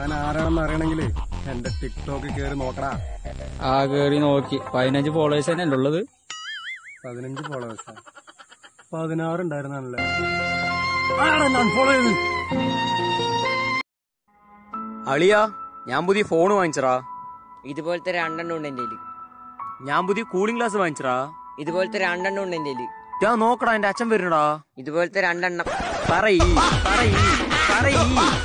ഞാൻ ആരാണെന്ന് അറിയണമെങ്കിലേ എന്റെ ടിക്ടോക്ക് കേറി നോക്കടാ ആ കേറി നോക്കി പതിനഞ്ച് ഫോളോവേഴ്സ് തന്നെ ഉള്ളത് പതിനഞ്ച് ഫോളോവേഴ്സാ പതിനാറ് ഉണ്ടായിരുന്നല്ലേ ആരാ ഞാൻ ഫോളോ ചെയ്ത് അളിയാ ഞാൻ പുതിയ ഫോൺ വാങ്ങിച്ചറാ ഇതുപോലത്തെ രണ്ടെണ്ണം ഉണ്ട് എന്റെ കയ്യില് ഞാൻ പുതിയ കൂളിംഗ് ഗ്ലാസ് വാങ്ങിച്ചറാ ഇതുപോലത്തെ രണ്ടെണ്ണം ഉണ്ട് എന്റെ കയ്യില് ഞാൻ നോക്കടാ എന്റെ അച്ഛൻ വരുന്നടാ ഇതുപോലത്തെ രണ്ടെണ്ണം പറയ് പറയ് പറയ്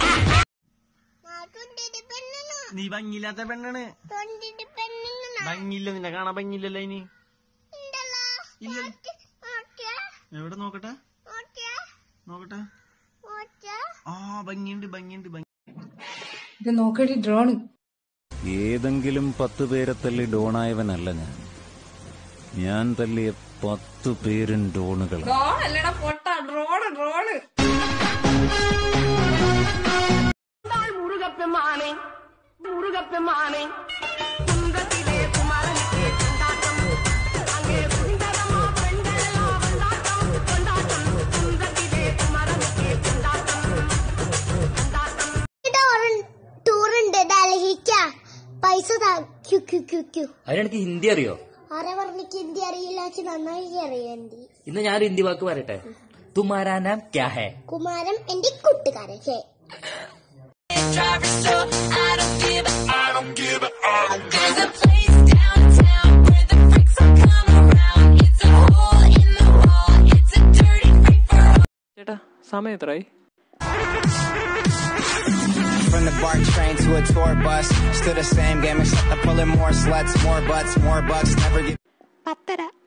നീ ഭംഗിയില്ലാത്ത പെണ്ണാണ് ഭംഗിയില്ല നിന്നെ കാണാൻ ഭംഗിയില്ലല്ലോ ഇനി ഇല്ല എവിടെ നോക്കട്ടെ നോക്കട്ടെ ആ ഭംഗിയുണ്ട് ഭംഗിയുണ്ട് ഭംഗി ഇത് നോക്കടി ഡ്രോണ് ഏതെങ്കിലും പത്ത് പേരെ തല്ലി ഡോണായവനല്ല ഞാൻ ഞാൻ തല്ലിയ പത്ത് പേരും ഡോണുകളാണ് ഡ്രോൺ അല്ലടാ പൊട്ട ഡ്രോണ് ഡ്രോണ് ടൂറുണ്ട് ഡൽഹിക്ക പൈസ താ ക്യു ക്യു ക്യു ക്യു അതിനെനിക്ക് ഹിന്ദി അറിയോ ആരെ പറഞ്ഞിക്ക് ഹിന്ദി അറിയില്ല പക്ഷെ നന്നായി അറിയാം ഹിന്ദി ഇന്ന് ഞാനൊരു ഹിന്ദി വാക്ക് പറയട്ടെ തുമാരാ നാം ക്യാ ഹേ കുമാരൻ എന്റെ കൂട്ടുകാരൻ ഹേ ചേട്ടാ സമയം എത്രയായി From the BART train to a tour bus, still the same game except I'm pulling more sluts, more butts, more bucks, never get. പത്തര